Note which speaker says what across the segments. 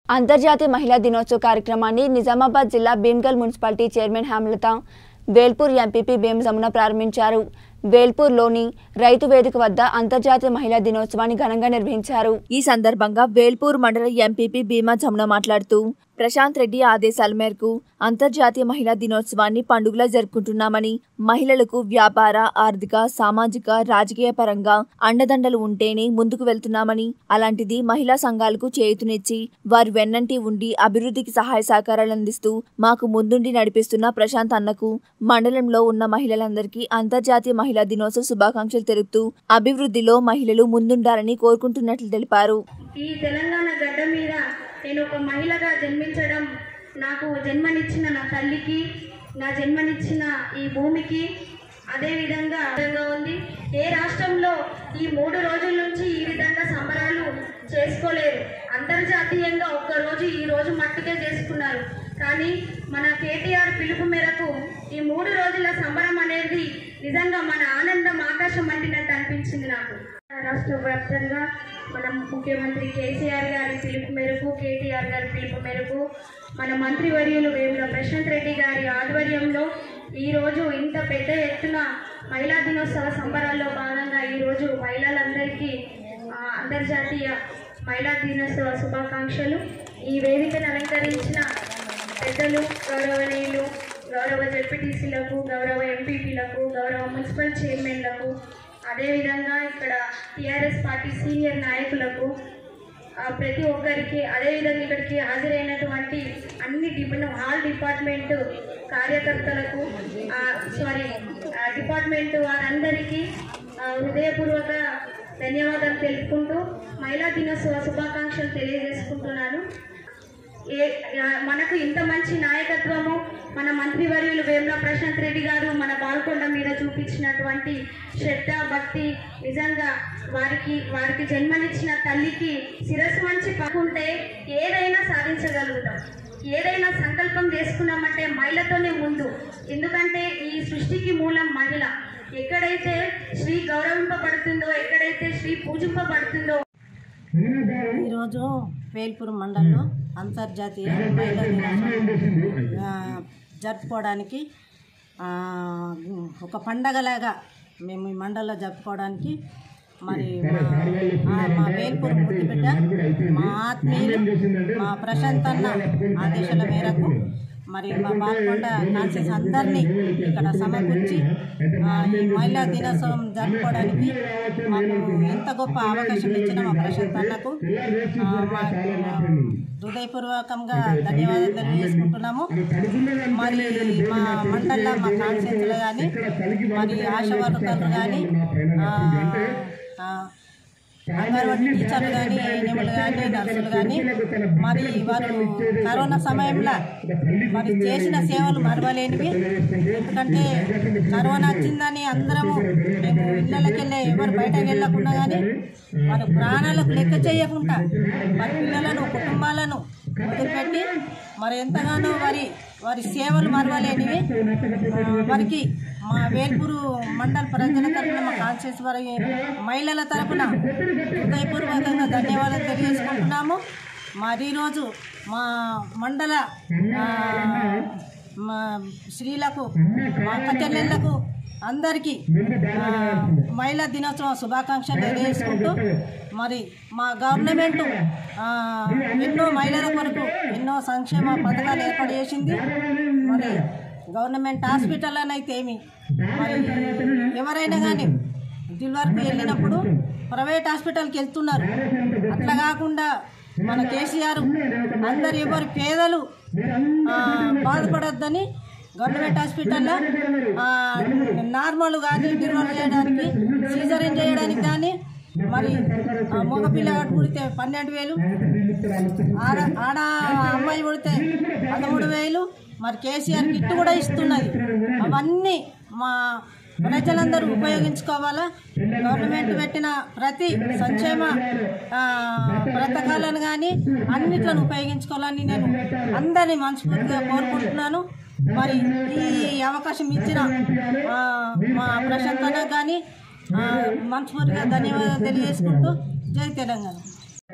Speaker 1: అంతర్జాతీయ మహిళా దినోత్సవ కార్యక్రమాన్ని నిజామాబాద్ జిల్లా Bhimgal municipality chairman Hemalatha Velpur MPP Bhimajamuna ప్రారంభించారు వేల్పూర్లోని రైతు వేదిక వద్ద అంతర్జాతీయ మహిళా దినోత్సవాన్ని ఘనంగా నిర్వహించారు ఈ సందర్భంగా వేల్పూర్ మండల ఎంపీపీ భీమా జమున మాట్లాడుతూ ప్రశాంత్ రెడ్డి ఆదేశాల మేరకు అంతర్జాతీయ మహిళా దినోత్సవాన్ని పండుగలా జరుపుకుంటున్నామని మహిళలకు వ్యాపార ఆర్థిక సామాజిక రాజకీయ పరంగా అండదండలు ఉంటేనే ముందుకు వెళ్తున్నామని అలాంటిది మహిళా సంఘాలకు చేయుతునిచ్చి వారు వెన్నంటి ఉండి అభివృద్ధికి సహాయ సహకారాలు అందిస్తూ మాకు ముందుండి నడిపిస్తున్న ప్రశాంత్ అన్నకు మండలంలో ఉన్న మహిళలందరికీ అంతర్జాతీయ మహిళా దినోత్సవ శుభాకాంక్షలు తెలుపుతూ అభివృద్ధిలో మహిళలు ముందుండాలని కోరుకుంటున్నట్లు తెలిపారు
Speaker 2: ఈ తెలంగాణ గడ్డ మీద నేను ఒక మహిళగా జన్మించడం నాకు జన్మనిచ్చిన నా తల్లికి నా జన్మనిచ్చిన ఈ భూమికి అదే విధంగా విధంగా ఉంది ఏ రాష్ట్రంలో ఈ మూడు రోజుల నుంచి ఈ విధంగా సంబరాలు చేసుకోలేరు అంతర్జాతీయంగా ఒక్క రోజు ఈ రోజు మట్టుకే చేసుకున్నారు కానీ మన కేటీఆర్ పిలుపు మేరకు ఈ మూడు రోజుల సంబరం అనేది నిజంగా మన ఆనందం ఆకాశం అంటినట్టు అనిపించింది నాకు రాష్ట్ర వ్యాప్తంగా మన ముఖ్యమంత్రి కేసీఆర్ గారి పిలుపు మేరకు కేటీఆర్ గారి పిలుపు మేరకు మన మంత్రివర్యులు వేముల ప్రశాంత్ రెడ్డి గారి ఆధ్వర్యంలో ఈరోజు ఇంత పెద్ద ఎత్తున మహిళా దినోత్సవ సంబరాల్లో భాగంగా ఈరోజు మహిళలందరికీ ఆ, అంతర్జాతీయ మహిళా దినోత్సవ శుభాకాంక్షలు ఈ వేదికను అలంకరించిన పెద్దలు గౌరవనీయులు గౌరవ జడ్పీటీసీలకు గౌరవ ఎంపీపీలకు గౌరవ మున్సిపల్ చైర్మన్లకు అదేవిధంగా ఇక్కడ టీఆర్ఎస్ పార్టీ సీనియర్ నాయకులకు ఆ, ప్రతి ఒక్కరికి అదేవిధంగా ఇక్కడికి హాజరైనటువంటి అన్ని డిపార్ట్మెంట్ ఆల్ డిపార్ట్మెంట్ కార్యకర్తలకు సారీ డిపార్ట్మెంట్ వారందరికీ ఆ, హృదయపూర్వక ధన్యవాదాలు తెలుపుకుంటూ మహిళా దినోత్సవ శుభాకాంక్షలు తెలియజేసుకుంటున్నాను ఏ ఆ, మనకు ఇంత మంచి నాయకత్వము మన మంత్రివర్యులు వేముల ప్రశాంత్ రెడ్డి గారు మన బాల్కొండ మీద చూపించినటువంటి శ్రద్ధ భక్తి నిజంగా వారికి వారికి జన్మనిచ్చిన తల్లికి శిరస్సు మంచి పక్కుంటే ఏదైనా సాధించగలుగుతాం ఏదైనా సంకల్పం చేసుకున్నామంటే మహిళతోనే ముందు ఎందుకంటే ఈ సృష్టికి మూలం మహిళ ఎక్కడైతే స్త్రీ గౌరవింపబడుతుందో ఎక్కడైతే స్త్రీ పూజింపబడుతుందో
Speaker 3: ఈరోజు వేల్పూర్ మండలంలో అంతర్జాతీయ మహిళా దినోత్సవం ఆ, జరుపుకోవడానికి ఆ, ఒక పండగలాగా మేము ఈ మండలంలో జరుపుకోవడానికి మరి మా ఆ, మా వేల్పూర్ ముద్దుబిడ్డ మా ఆత్మీయులు మా ప్రశాంత్ అన్న ఆదేశాల మేరకు మరి మా బాల్కొండ కాన్సెస్ అందరినీ ఇక్కడ సమకూర్చి ఆ, ఈ మహిళా దినోత్సవం జరుపుకోవడానికి మాకు ఎంత గొప్ప అవకాశం ఇచ్చిన మా ప్రశాంత్ అన్నకు ఆ, మా హృదయపూర్వకంగా ధన్యవాదాలు తెలియజేసుకుంటున్నాము మరి మా మండల మా కాన్సెన్స్లో కానీ మరి ఆశా వర్కర్లు కానీ అంగన్వాడీ టీచర్లు కానీ ఏఎన్ఎంలు కానీ నర్సులు కానీ మరి వారు కరోనా సమయంలో మరి చేసిన సేవలు మరవలేనివి ఎందుకంటే కరోనా వచ్చిందని అందరము మేము ఇళ్ళకి వెళ్ళే ఎవరు బయటకు వెళ్ళకుండా కానీ వారి ప్రాణాలకు లెక్క చేయకుండా వారి పిల్లలను కుటుంబాలను వదిలిపెట్టి మరి ఎంతగానో వారి వారి సేవలు మరవలేనివి ఆ, వారికి మా వేల్పూరు మండల ప్రజల తరపున మా కాన్షియస్ వారి మహిళల తరపున హృదయపూర్వకంగా ధన్యవాదాలు తెలియజేసుకుంటున్నాము మరి ఈరోజు మా మండల ఆ, మా స్త్రీలకు మా అక్క చెల్లెళ్లకు అందరికీ ఆ, మహిళా దినోత్సవం శుభాకాంక్షలు తెలియజేసుకుంటూ మరి మా గవర్నమెంట్ ఆ, ఎన్నో మహిళల కొరకు ఎన్నో సంక్షేమ పథకాలు ఏర్పాటు చేసింది మరి గవర్నమెంట్ హాస్పిటల్ అని అయితే ఏమి మరి ఎవరైనా కానీ డెలివరీకి వెళ్ళినప్పుడు ప్రైవేట్ హాస్పిటల్కి వెళ్తున్నారు అట్లా కాకుండా మన కేసీఆర్ అందరు ఎవరు పేదలు ఆ, బాధపడొద్దని గవర్నమెంట్ హాస్పిటల్లో ఆ, నార్మల్ కానీ డెలివరీ చేయడానికి సీజరిన్ చేయడానికి కానీ మరి ఆ, మగ పిల్లగాడు పుడితే పన్నెండు వేలు ఆడ ఆడ అమ్మాయి పుడితే పదమూడు వేలు మరి కేసీఆర్ కిట్ కూడా ఇస్తున్నది అవన్నీ మా ప్రజలందరూ ఉపయోగించుకోవాలా గవర్నమెంట్ పెట్టిన ప్రతి సంక్షేమ ఆ, పథకాలను కానీ అన్నిట్లను ఉపయోగించుకోవాలని నేను అందరినీ మనస్ఫూర్తిగా కోరుకుంటున్నాను మరి ఈ అవకాశం ఇచ్చిన ఆ, మా ప్రశాంత్ అన్న కానీ మనస్ఫూర్తిగా ధన్యవాదాలు తెలియజేసుకుంటూ జై తెలంగాణ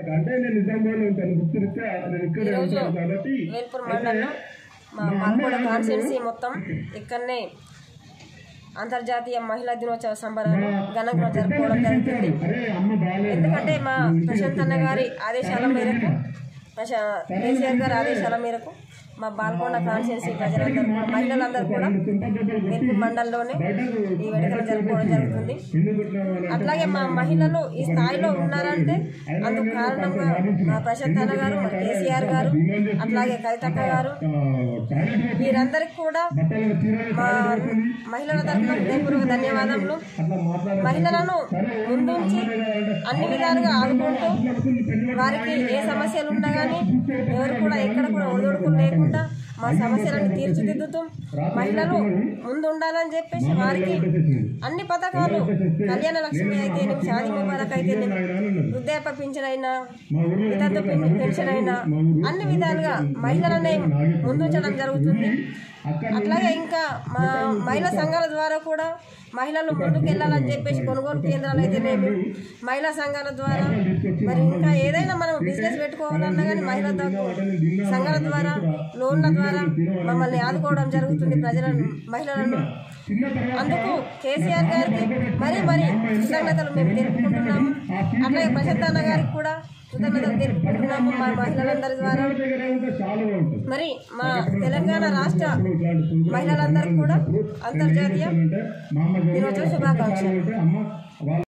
Speaker 4: అంటే నేను నిజామాబాద్లో ఉంటాను గుర్తురిస్తే నేను ఇక్కడే
Speaker 5: ఈరోజు
Speaker 4: ఉంటాను కాబట్టి
Speaker 5: వేల్పూర్ మండలంలో మా పాల్గొండ కాన్స్టిట్యున్సీ మొత్తం ఇక్కడనే అంతర్జాతీయ మహిళా దినోత్సవ సంబరాలు ఘనంగా జరుపుకోవడం జరుగుతుంది
Speaker 4: అరే అమ్మ బాగాలేదు
Speaker 5: ఎందుకంటే మా ప్రశాంత్ అన్న గారి ఆదేశాల మేరకు ప్రశా కేసీఆర్ గారి ఆదేశాల మేరకు మా బాల్కొండ కాన్స్టిట్యున్సీ ప్రజలందరూ మా మహిళలందరూ కూడా వేల్పూర్ మండలంలోనే ఈ వేడుకలు జరుపుకోవడం జరుగుతుంది అట్లాగే మా మహిళలు ఈ స్థాయిలో ఉన్నారంటే అందుకు కారణంగా మా ప్రశాంత్ అన్న గారు మా కేసీఆర్ గారు అట్లాగే కవితక్క గారు వీరందరికీ కూడా మా మహిళల తరఫున హృదయపూర్వక ధన్యవాదములు మహిళలను ముందుంచి అన్ని విధాలుగా ఆదుకుంటూ వారికి ఏ సమస్యలు ఉన్నా కానీ ఎవరు కూడా ఎక్కడ కూడా ఒడిదొడుకులు లేకుండా మా సమస్యలను తీర్చిదిద్దుతూ మహిళలు ముందు ఉండాలని చెప్పేసి వారికి అన్ని పథకాలు కళ్యాణ లక్ష్మి అయితేనేమి షాదీ ముబారక్ అయితేనేమి వృద్ధాప్య పింఛన్ అయినా వితంతు పెన్- పెన్షన్ అయినా అన్ని విధాలుగా మహిళలనే ముందుంచడం జరుగుతుంది అట్లాగే ఇంకా మా మహిళా సంఘాల ద్వారా కూడా మహిళలు ముందుకు వెళ్ళాలని చెప్పేసి కొనుగోలు కేంద్రాలు అయితేనేమి మహిళా సంఘాల ద్వారా మరి ఇంకా ఏదైనా మనం బిజినెస్ పెట్టుకోవాలన్నా కానీ మహిళా దగ్గ- సంఘాల ద్వారా లోన్ల ద్వారా మమ్మల్ని ఆదుకోవడం జరుగుతుంది ప్రజలను మహిళలను అందుకు కేసీఆర్ గారికి మరీ మరీ కృతజ్ఞతలు మేము తెలుపుకుంటున్నాము అట్లాగే ప్రశాంత్ అన్న గారికి కూడా కృతజ్ఞతలు తెలుపుకుంటున్నాము మా మహిళలందరి ద్వారా మరి మా తెలంగాణ రాష్ట్ర మహిళలందరికీ కూడా అంతర్జాతీయ దినోత్సవ శుభాకాంక్షలు
Speaker 4: అమ్మ